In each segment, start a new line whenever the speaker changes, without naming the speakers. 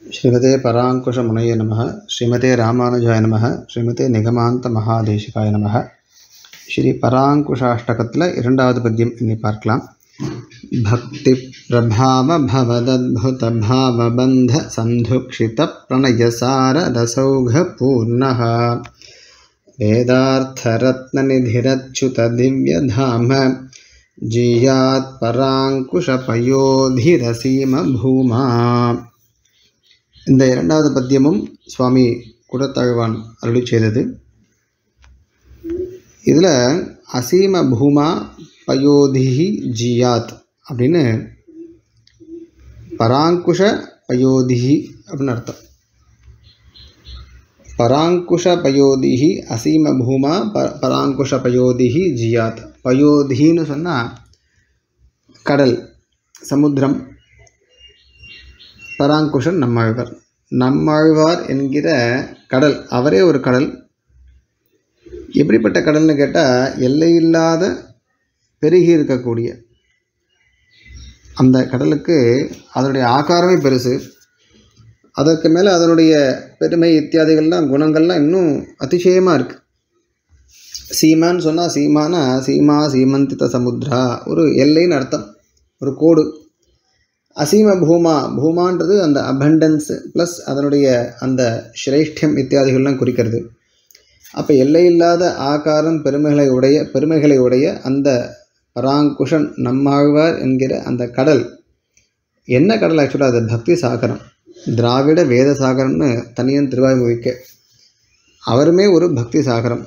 ஸ்ரீமதே பராங்குஷமுனைய நமः ஸ்ரீமதே ராமானுஜாய நமः ஸ்ரீமதே நிகமாந்த மகாதேசிகாய நமः ஸ்ரீ பராங்குஷாஷ்டகத்தில் இரண்டாவது பத்தியம் இன்னி பார்க்கலாம் பக்தி பிரபாவ பவதத்புத பாவபந்த சந்துக்ஷித பிரணயசார ரசௌக பூர்ணः वेदार्थरत्ननिधिरच्युत दिव्यधाम जीयात् பராங்குஷபயோதிரசீம பூமா இந்த இரண்டாவது பத்தியமும் சுவாமி குடத்தாழ்வான் அருளி செய்தது இதில் அசீம பூமா பயோதிஹி ஜியாத் அப்படின்னு பராங்குஷ பயோதிஹி அப்படின்னு அர்த்தம் பராங்குஷ பயோதிஹி அசீம பூமா ப பராங்குஷ பயோதிஹி ஜியாத் பயோதின்னு சொன்னால் கடல் சமுத்திரம் பராங்குஷன் நம்மாழ்வார் நம்மாழ்வார் என்கிற கடல் அவரே ஒரு கடல் எப்படிப்பட்ட கடல்னு கேட்டால் எல்லையில்லாத பெருகி இருக்கக்கூடிய அந்த கடலுக்கு அதனுடைய ஆகாரமே பெருசு அதற்கு மேலே அதனுடைய பெருமை இத்தியாதிகள்லாம் குணங்கள்லாம் இன்னும் அதிசயமாக இருக்குது சீமான்னு சொன்னால் சீமானா சீமா சீமந்தித சமுத்ரா ஒரு எல்லைன்னு அர்த்தம் ஒரு கோடு அசீம பூமா பூமான்றது அந்த அபண்டன்ஸ் ப்ளஸ் அதனுடைய அந்த சிரேஷ்டியம் இத்தியாதிகள்லாம் குறிக்கிறது அப்போ எல்லையில்லாத ஆகாரம் பெருமைகளை உடைய பெருமைகளை உடைய அந்த பராங்குஷன் நம்மாழ்வார் என்கிற அந்த கடல் என்ன கடல் ஆக்சுவலாக அது பக்தி சாகரம் திராவிட வேத சாகரம்னு தனியன் திருவாய்மொழிக்க அவருமே ஒரு பக்தி சாகரம்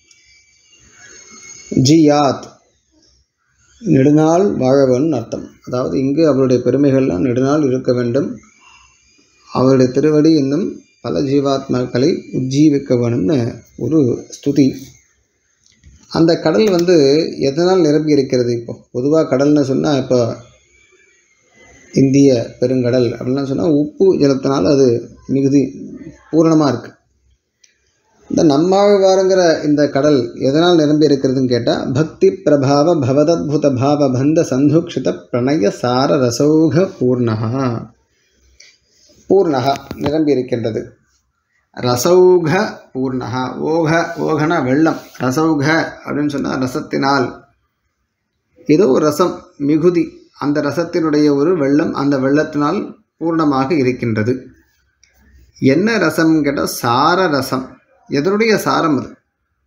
ஜியாத் நெடுநாள் வாழ வேணும்னு அர்த்தம் அதாவது இங்கு அவருடைய பெருமைகள்லாம் நெடுநாள் இருக்க வேண்டும் அவருடைய திருவடி இன்னும் பல ஜீவாத்மாக்களை உஜ்ஜீவிக்க வேணும்னு ஒரு ஸ்துதி அந்த கடல் வந்து எதனால் நிரம்பி இருக்கிறது இப்போ பொதுவாக கடல்னு சொன்னால் இப்போ இந்திய பெருங்கடல் அப்படின்லாம் சொன்னால் உப்பு ஜலத்தினால் அது மிகுதி பூரணமாக இருக்குது இந்த நம்மாழ்வாருங்கிற இந்த கடல் எதனால் நிரம்பி இருக்கிறதுன்னு கேட்டால் பக்தி பிரபாவ பவதத்புத பாவ பந்த சந்துக்ஷித பிரணய சார ரசௌக பூர்ணகா பூர்ணகா நிரம்பி இருக்கின்றது ரசௌக பூர்ணகா ஓக ஓகன வெள்ளம் ரசௌக அப்படின்னு சொன்னால் ரசத்தினால் ஏதோ ஒரு ரசம் மிகுதி அந்த ரசத்தினுடைய ஒரு வெள்ளம் அந்த வெள்ளத்தினால் பூர்ணமாக இருக்கின்றது என்ன ரசம் கேட்டால் சார ரசம் எதனுடைய சாரம் அது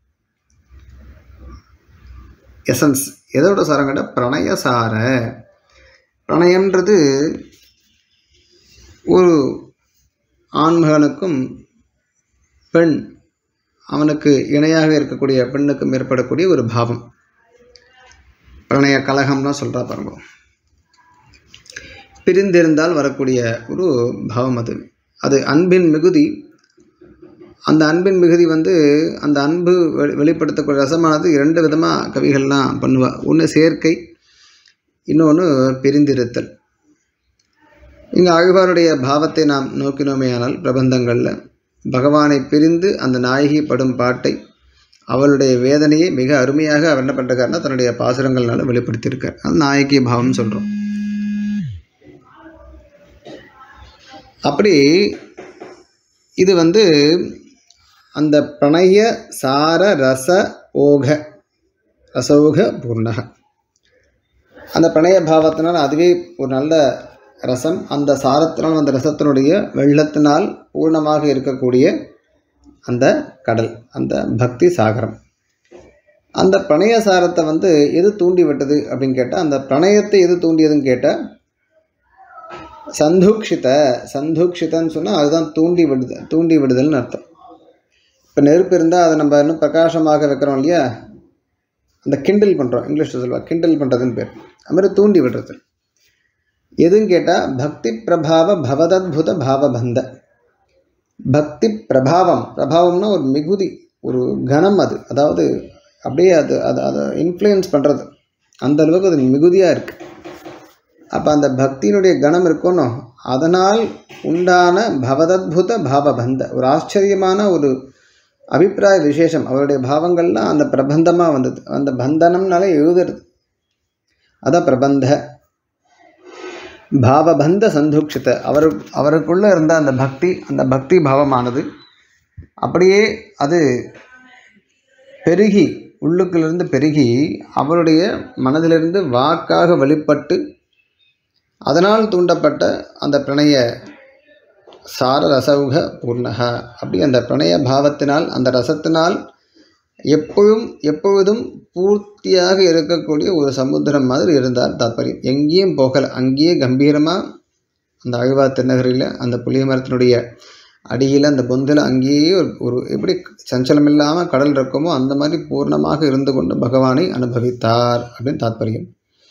எசன்ஸ் எதோட சாரம் கேட்டால் பிரணய சார பிரணயம்ன்றது ஒரு ஆண்மகனுக்கும் பெண் அவனுக்கு இணையாக இருக்கக்கூடிய பெண்ணுக்கும் ஏற்படக்கூடிய ஒரு பாவம் பிரணய கலகம்லாம் சொல்கிறா பாருங்க பிரிந்திருந்தால் வரக்கூடிய ஒரு பாவம் அது அது அன்பின் மிகுதி அந்த அன்பின் மிகுதி வந்து அந்த அன்பு வெளி வெளிப்படுத்தக்கூடிய ரசமானது இரண்டு விதமாக கவிகள்லாம் பண்ணுவா ஒன்று சேர்க்கை இன்னொன்று பிரிந்திருத்தல் இங்கே ஆழ்வாருடைய பாவத்தை நாம் நோக்கினோமேயானால் பிரபந்தங்களில் பகவானை பிரிந்து அந்த நாயகி படும் பாட்டை அவளுடைய வேதனையை மிக அருமையாக அவர் என்ன பண்ணுறாருன்னா தன்னுடைய பாசுரங்கள்னால வெளிப்படுத்தியிருக்கார் அது நாயகி பாவம் சொல்கிறோம் அப்படி இது வந்து அந்த பிரணய சார ரச ஓக ரசோக பூர்ணக அந்த பிரணய பாவத்தினால் அதுவே ஒரு நல்ல ரசம் அந்த சாரத்தினால் அந்த ரசத்தினுடைய வெள்ளத்தினால் பூர்ணமாக இருக்கக்கூடிய அந்த கடல் அந்த பக்தி சாகரம் அந்த பிரணய சாரத்தை வந்து எது தூண்டி விட்டது அப்படின்னு கேட்டால் அந்த பிரணயத்தை எது தூண்டியதுன்னு கேட்டால் சந்துக்ஷித சந்துக்ஷிதன்னு சொன்னால் அதுதான் தூண்டி விடுதல் தூண்டி விடுதல்னு அர்த்தம் இப்போ நெருப்பு இருந்தால் அதை நம்ம இன்னும் பிரகாசமாக வைக்கிறோம் இல்லையா அந்த கிண்டில் பண்ணுறோம் இங்கிலீஷில் சொல்லுவா கிண்டில் பண்ணுறதுன்னு பேர் அது மாதிரி தூண்டி விடுறது எதுன்னு கேட்டால் பக்தி பிரபாவ பவதத்புத பாவபந்த பக்தி பிரபாவம் பிரபாவம்னா ஒரு மிகுதி ஒரு கணம் அது அதாவது அப்படியே அது அதை அதை இன்ஃப்ளூயன்ஸ் பண்ணுறது அந்த அளவுக்கு அது மிகுதியாக இருக்குது அப்போ அந்த பக்தியினுடைய கணம் இருக்கணும் அதனால் உண்டான பவதத்புத பாவபந்த ஒரு ஆச்சரியமான ஒரு அபிப்பிராய விசேஷம் அவருடைய பாவங்கள்லாம் அந்த பிரபந்தமாக வந்தது அந்த பந்தனம்னாலே எழுதுறது அதான் பிரபந்த பாவபந்த சந்துக்ஷித அவர் அவருக்குள்ளே இருந்த அந்த பக்தி அந்த பக்தி பாவமானது அப்படியே அது பெருகி உள்ளுக்குள்ளிருந்து பெருகி அவருடைய மனதிலிருந்து வாக்காக வெளிப்பட்டு அதனால் தூண்டப்பட்ட அந்த பிரணய சார ரசௌக பூர்ணக அப்படி அந்த பிரணய பாவத்தினால் அந்த ரசத்தினால் எப்பொழுதும் எப்பொழுதும் பூர்த்தியாக இருக்கக்கூடிய ஒரு சமுத்திரம் மாதிரி இருந்தார் தாத்பரியம் எங்கேயும் போகலை அங்கேயே கம்பீரமாக அந்த அழ்வா திருநகரில் அந்த புளிய மரத்தினுடைய அடியில் அந்த பொந்தில் அங்கேயே ஒரு ஒரு எப்படி சஞ்சலம் இல்லாமல் கடல் இருக்குமோ அந்த மாதிரி பூர்ணமாக இருந்து கொண்டு பகவானை அனுபவித்தார் அப்படின்னு தாத்பரியம்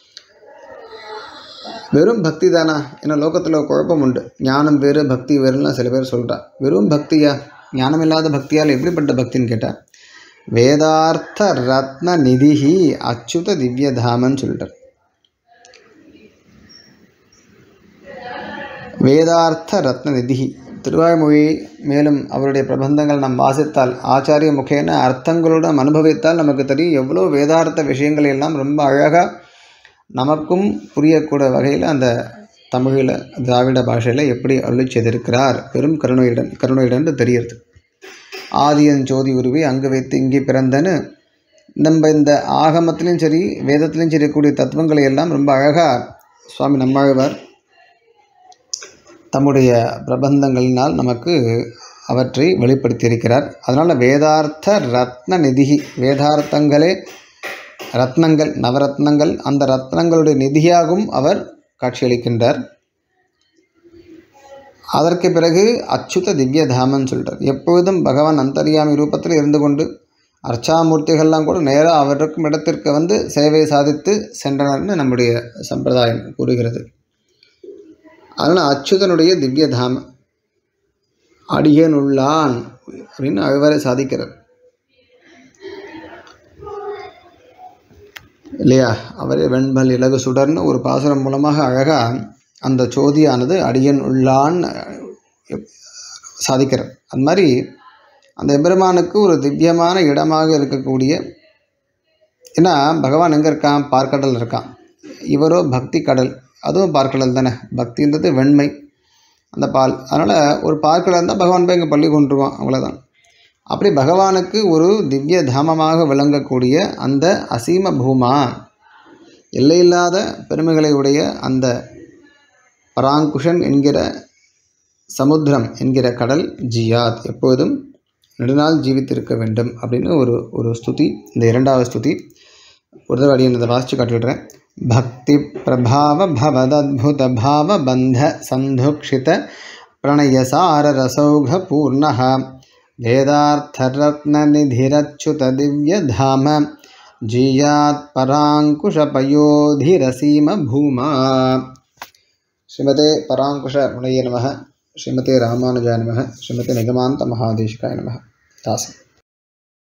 வெறும் பக்தி தானா ஏன்னா லோகத்தில் குழப்பம் உண்டு ஞானம் வேறு பக்தி வேறுலாம் சில பேர் சொல்கிறா வெறும் பக்தியா ஞானம் இல்லாத பக்தியால் எப்படிப்பட்ட பக்தின்னு கேட்டால் வேதார்த்த ரத்ன நிதிஹி அச்சுத திவ்யதாமன்னு சொல்லிட்டார் வேதார்த்த ரத்ன நிதிஹி திருவாய்மொழி மேலும் அவருடைய பிரபந்தங்கள் நாம் வாசித்தால் ஆச்சாரிய முகேன அர்த்தங்களுடன் அனுபவித்தால் நமக்கு தெரியும் எவ்வளோ வேதார்த்த விஷயங்களை எல்லாம் ரொம்ப அழகாக நமக்கும் புரியக்கூடிய வகையில் அந்த தமிழில் திராவிட பாஷையில் எப்படி அருளி செய்திருக்கிறார் பெரும் கருணையுடன் கருணையுடன் தெரியுது ஆதியன் ஜோதி உருவி அங்கு வைத்து இங்கே பிறந்தன்னு நம்ம இந்த ஆகமத்திலையும் சரி வேதத்திலையும் சரி கூடிய தத்துவங்களை எல்லாம் ரொம்ப அழகாக சுவாமி நம்மாழ்வார் தம்முடைய பிரபந்தங்களினால் நமக்கு அவற்றை வெளிப்படுத்தியிருக்கிறார் அதனால் வேதார்த்த ரத்ன நிதிகி வேதார்த்தங்களே ரத்னங்கள் நவரத்னங்கள் அந்த ரத்னங்களுடைய நிதியாகவும் அவர் காட்சியளிக்கின்றார் அதற்கு பிறகு அச்சுத திவ்ய தாமன் சொல்கிறார் எப்பொழுதும் பகவான் அந்தரியாமி ரூபத்தில் இருந்து கொண்டு அர்ச்சாமூர்த்திகள்லாம் கூட நேராக அவர் இருக்கும் இடத்திற்கு வந்து சேவை சாதித்து சென்றனர்னு நம்முடைய சம்பிரதாயம் கூறுகிறது அதனால் அச்சுதனுடைய திவ்ய தாம அடியனுள்ளான் அப்படின்னு அழ்வாரை சாதிக்கிறார் இல்லையா அவரே வெண்பல் இலகு சுடர்னு ஒரு பாசுரம் மூலமாக அழகாக அந்த சோதியானது அடியன் உள்ளான் சாதிக்கிறார் அது மாதிரி அந்த எம்பெருமானுக்கு ஒரு திவ்யமான இடமாக இருக்கக்கூடிய ஏன்னா பகவான் எங்கே இருக்கான் பார்க்கடல் இருக்கான் இவரோ பக்தி கடல் அதுவும் பார்க்கடல் தானே பக்தின்றது வெண்மை அந்த பால் அதனால் ஒரு பார்க்கடல் இருந்தால் பகவான் போய் இங்கே பள்ளி கொண்டுருவான் அவ்வளோதான் அப்படி பகவானுக்கு ஒரு திவ்ய தாமமாக விளங்கக்கூடிய அந்த அசீம பூமா எல்லையில்லாத பெருமைகளை உடைய அந்த பராங்குஷன் என்கிற சமுத்திரம் என்கிற கடல் ஜியாத் எப்போதும் நெடுநாள் ஜீவித்திருக்க வேண்டும் அப்படின்னு ஒரு ஒரு ஸ்துதி இந்த இரண்டாவது ஸ்துதி ஒரு தடவை அடியன் இதை வாசித்து காட்டிவிடுறேன் பக்தி பிரபாவ பவதத்புத பாவ பந்த சந்துக்ஷித பிரணயசார ரசௌக பூர்ணः वेदार्थरत्ननिधिरच्युतदिव्यधाम जीयात्पराङ्कुशपयोधिरसीमभूमा श्रीमते पराङ्कुशमुनये नमः श्रीमते रामानुजाय नमः श्रीमते निगमान्तमहादेशिकाय नमः दासम्